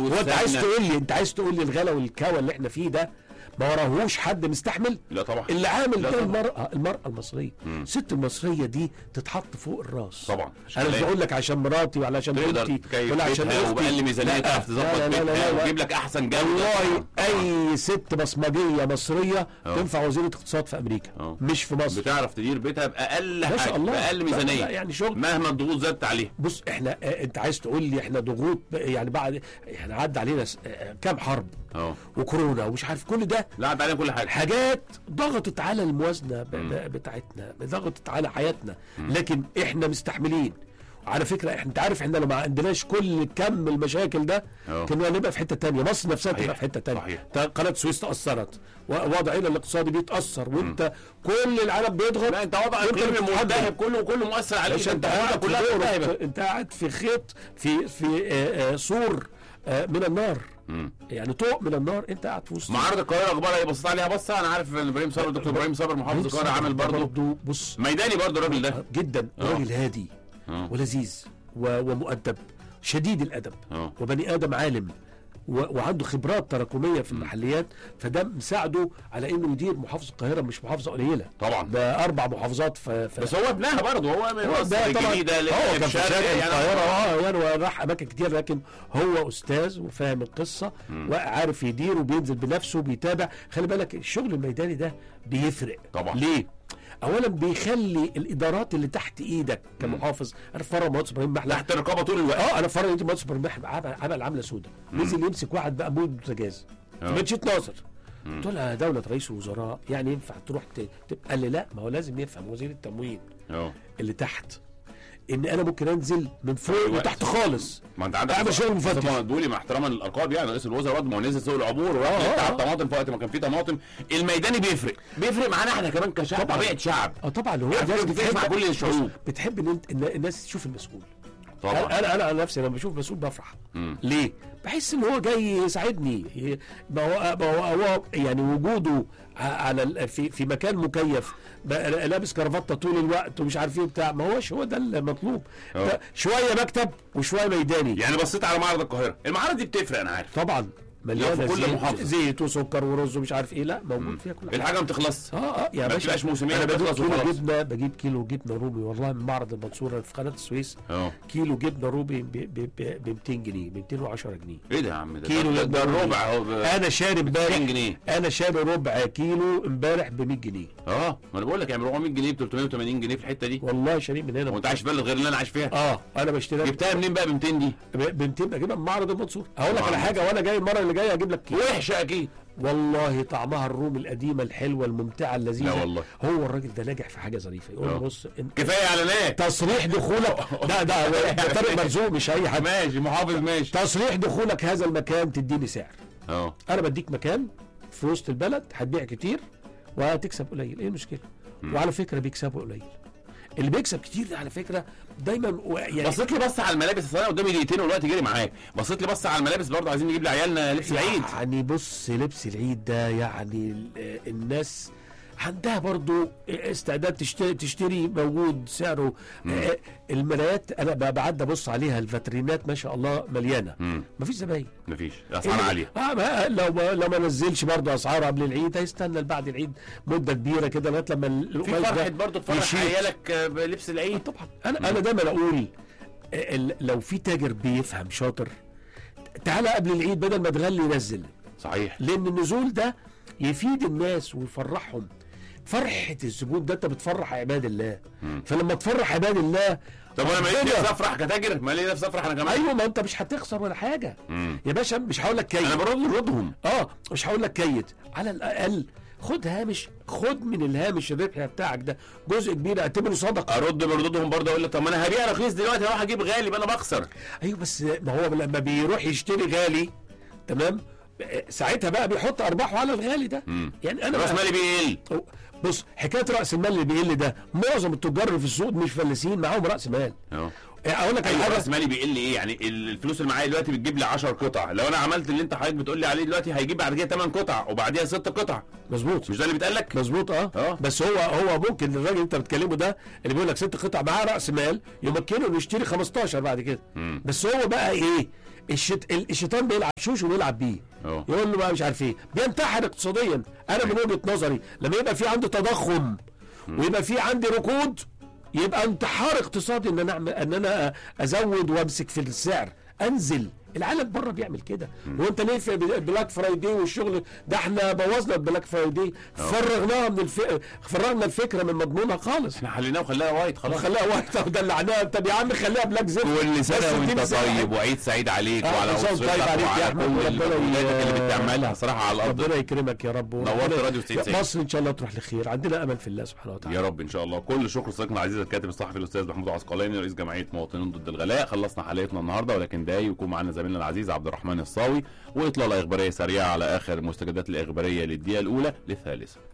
هو انت عايز والسمنة. تقول لي انت عايز تقول لي الغلا والكوى اللي احنا فيه ده ما وراهوش حد مستحمل لا طبعا اللي عامل لا ده طبعا. المرأة المرأة المصرية مم. الست المصرية دي تتحط فوق الراس طبعا انا مش شغلانة. بقول لك عشان مراتي ولا عشان تقدر بنتي تكيف ولا عشان بيتها اختي وبأقل ميزانية لا، تعرف تظبط لا، لا، لا، بيتها لا. وتجيب لك احسن جوده والله طبعاً. اي ست بصمجيه مصريه أه. تنفع وزيره اقتصاد في امريكا أه. مش في مصر بتعرف تدير بيتها باقل ما شاء حاجه الله باقل لا، ميزانيه لا، يعني شغل مهما الضغوط زادت عليها بص احنا اه انت عايز تقول لي احنا ضغوط ب- يعني بعد احنا عدى علينا س- اه كام حرب اه وكورونا ومش عارف كل ده لا عدى عليها كل حاجه حاجات ضغطت على الموازنه ب- ب- بتاعتنا ضغطت على حياتنا لكن احنا مستحملين على فكره احنا انت عارف احنا لو ما عندناش كل كم المشاكل ده أه. كنا هنبقى في حته تانية مصر نفسها صحيح. تبقى في حته تانية صحيح. تا- قناه السويس تاثرت و- وضعنا الاقتصادي بيتاثر وانت كل العالم بيضغط لا انت وضع وانت اقليمي بتتحمل. ملتهب كله كله مؤثر عليك عشان انت انت حياتك قاعد كلها في ملتهبه دورك انت قاعد في خيط في في آه، آه، سور آه، من النار مم. يعني طوق من النار انت قاعد في وسط معارض القاهره اخبارها ايه بصيت عليها بصه انا عارف ان ابراهيم صابر دكتور ابراهيم صابر محافظ القاهره عامل برضه برضه بص ميداني برضه الراجل ده جدا اه. راجل هادي اه. ولذيذ و- ومؤدب شديد الادب اه. وبني ادم عالم و- وعنده خبرات تراكميه في المحليات فده مساعده على انه يدير محافظه القاهره مش محافظه قليله طبعا ده اربع محافظات في, في بس هو ابنها برضه هو من هو مصر ده طبعا الجديده اللي هو هي كان في الشرق شارع يعني القاهره اه يعني وراح اماكن كتير لكن هو استاذ وفاهم القصه وعارف يدير وبينزل بنفسه وبيتابع خلي بالك الشغل الميداني ده بيفرق طبعا. ليه؟ اولا بيخلي الادارات اللي تحت ايدك كمحافظ انا في مره مهندس ابراهيم محلى تحت الرقابه طول الوقت اه انا في مره لقيت مهندس ابراهيم محلى عمل, عمل عمله سوداء نزل يمسك واحد بقى مود بوتاجاز في اه. مدشيت ناصر قلت له يا دولة رئيس وزراء يعني ينفع تروح ت... ت- قال لي لا ما هو لازم يفهم وزير التموين اه اللي تحت ان انا ممكن انزل من فوق الوقت. وتحت خالص ما انت عندك اعمل شغل مفتش. طبعا دولي مع احتراما للالقاب يعني رئيس الوزراء برضه ما هو نزل سوق العبور وراح اه، يقطع اه. الطماطم في وقت ما كان في طماطم الميداني بيفرق بيفرق معانا احنا كمان كشعب طبعا. طبيعه شعب اه طبعا هو عارف الناس انت بتسمع بتحب كل الشعوب. بتحب ان انت ان الناس تشوف المسؤول طبعا انا انا انا على نفسي لما بشوف مسؤول بفرح مم. ليه؟ بحس ان هو جاي يساعدني ي- ما هو ما هو, هو يعني وجوده ع- على ال- في في مكان مكيف بقى لابس كرافته طول الوقت ومش عارف ايه بتاع ما هوش هو ده المطلوب اه. ده شويه مكتب وشويه ميداني يعني بصيت على معرض القاهره المعارض دي بتفرق انا عارف طبعا مليانه في كل زيت, محافظة. زيت وسكر ورز ومش عارف ايه لا موجود فيها كل حاجه الحاجه ما بتخلصش اه اه يا ما باشا بتبقاش موسمية، انا بجيب بتخلص كيلو وخلاص. جبنه بجيب كيلو جبنه رومي والله من معرض المنصوره في قناه السويس اه كيلو جبنه رومي ب 200 جنيه ب 210 جنيه ايه ده يا عم ده كيلو ده, ده جبنة الربع اهو ب- انا شاري امبارح 200 جنيه انا شاري ربع كيلو امبارح ب 100 جنيه اه ما انا بقول لك يعني 400 جنيه ب 380 جنيه في الحته دي والله شاري من هنا وانت عايش في بلد غير اللي انا عايش فيها اه انا بشتريها جبتها منين بقى ب 200 دي ب 200 اجيبها من معرض المنصوره اقول لك معرض على حاجه وانا جاي المره اللي جايه اجيب لك كيلو وحشه اكيد والله طعمها الرومي القديمه الحلوه الممتعه اللذيذه لا والله. هو الراجل ده ناجح في حاجه ظريفه يقول اه. له بص انت كفايه اعلانات تصريح دخولك ده ده ده طارق مرزوق مش اي حد ماشي محافظ ماشي تصريح دخولك هذا المكان تديني سعر اه انا بديك مكان في وسط البلد هتبيع كتير وهتكسب قليل ايه المشكله وعلى فكره بيكسبوا قليل اللي بيكسب كتير ده على فكره دايما و- يعني بصيت لي بص على الملابس أصل انا قدامي دقيقتين والوقت جري معاك بصيت لي بص على الملابس برضه عايزين نجيب لعيالنا لبس العيد يعني بص لبس العيد ده يعني ال- الناس عندها برضو استعداد تشتري تشتري موجود سعره آه، المرايات انا ب- بعد ابص عليها الفاترينات ما شاء الله مليانه امم مفيش زباين مفيش اسعار عاليه اه ما لو ما لو ما نزلش برضه اسعار قبل العيد هيستنى بعد العيد مده كبيره كده لغايه لما ال- في القماش ده فرحه برضه تفرح يشيط. عيالك آه، بلبس آه العيد طبعا انا انا دايما اقول آه، ال- لو في تاجر بيفهم شاطر تعالى قبل العيد بدل ما تغلي نزل صحيح لان النزول ده يفيد الناس ويفرحهم فرحه الزبون ده انت بتفرح عباد الله فلما تفرح عباد الله طب وانا ماليش ربنا- نفسي افرح كتاجر مالي نفسي افرح انا كمان ايوه ما انت مش هتخسر ولا حاجه مم. يا باشا مش هقول لك كيد انا برد ردهم اه مش هقول لك كيد على الاقل خد هامش خد من الهامش الربح بتاعك ده جزء كبير اعتبره صدقه ارد بردودهم برضه اقول لك طب ما انا هبيع رخيص دلوقتي اروح اجيب غالي يبقى انا بخسر ايوه بس ما هو لما بيروح يشتري غالي تمام آه، ساعتها بقى بيحط ارباحه على الغالي ده مم. يعني انا راس مالي بيقل بص حكايه راس المال اللي بيقل ده معظم التجار اللي في السوق مش فلسين معاهم راس مال اه اقول لك على ايوه حاجه راس مالي بيقل ايه يعني ال- الفلوس اللي معايا دلوقتي بتجيب لي 10 قطع لو انا عملت اللي انت حضرتك بتقول لي عليه دلوقتي هيجيب بعد كده 8 قطع وبعديها 6 قطع مظبوط مش ده اللي بيتقال لك مظبوط اه اه. بس هو هو ممكن الراجل اللي انت بتكلمه ده اللي بيقول لك ست قطع معاه راس مال يمكنه انه يشتري 15 بعد كده مم. بس هو بقى ايه الشت... الشيطان بيلعب شوش وبيلعب بيه اه يقول له بقى مش عارف ايه بينتحر اقتصاديا انا من وجهه نظري لما يبقى في عندي تضخم ويبقى في عندي ركود يبقى انتحار اقتصادي ان انا اعمل ان انا ازود وامسك في السعر انزل العالم بره بيعمل كده هو انت ليه في بلاك فرايدي والشغل ده احنا بوظنا البلاك فرايدي فرغناها من الف... فرغنا الفكره من مضمونها خالص احنا حليناها وخلاها وايت خلاص خليها واحده ودلعناها طب يا عم خليها بلاك زفت كل بس سنه وانت اديني ساعة. طيب وعيد سعيد عليك آه، وعلى كل سنة وأنت اسرتك طيب عليك يا وعلى أحمد، كل وربنا ي- مجهوداتك اللي بتعملها صراحه على الارض ربنا يكرمك يا رب نورت وربنا- راديو 99. مصر ان شاء الله تروح لخير عندنا امل في الله سبحانه وتعالى يا رب ان شاء الله كل شكر صديقنا العزيز الكاتب الصحفي الاستاذ محمود عسقلاني رئيس جمعيه مواطنين ضد الغلاء خلصنا حلقتنا النهارده ولكن داي يكون معانا زميلنا العزيز عبد الرحمن الصاوي واطلاله اخباريه سريعه على اخر المستجدات الاخباريه للدقيقه الاولى للثالثه